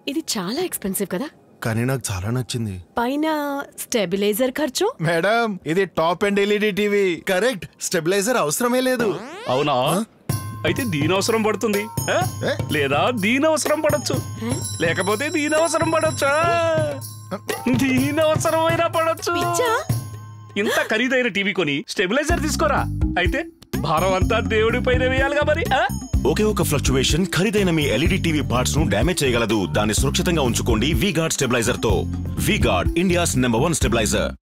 ఇది చాలా ఎక్స్పెన్సివ్ కదా కానీ నాకు చాలా నచ్చింది పైన స్టెబిలైజర్ ఖర్చు మేడం ఇది top and LED TV correct stabilizer అవసరమే లేదు అవునా అయితే దీని అవసరం పడుతుంది ఆ? ఏ? లేదా దీని అవసరం పడొచ్చు లేకపోతే దీని అవసరం పడొచ్చా దీని అవసరమైనా పడొచ్చు పిచ్చా ఇంత ఖరీదైన టీవీ కొని స్టెబిలైజర్ తీసుకోరా అయితే భారం అంతా దేవుడి పైన వేయాలిగా మరి ఆ? ఒకే ఒక ఫ్లక్చువేషన్ ఖరీదైన మీ ఎల్ఈడి టీవీ పార్ట్స్ ను డ్యామేజ్ చేయగలదు దాన్ని సురక్షితంగా ఉంచుకోండి వి గార్డ్ స్టెబిలైజర్ తో V Guard India's number one stabiliser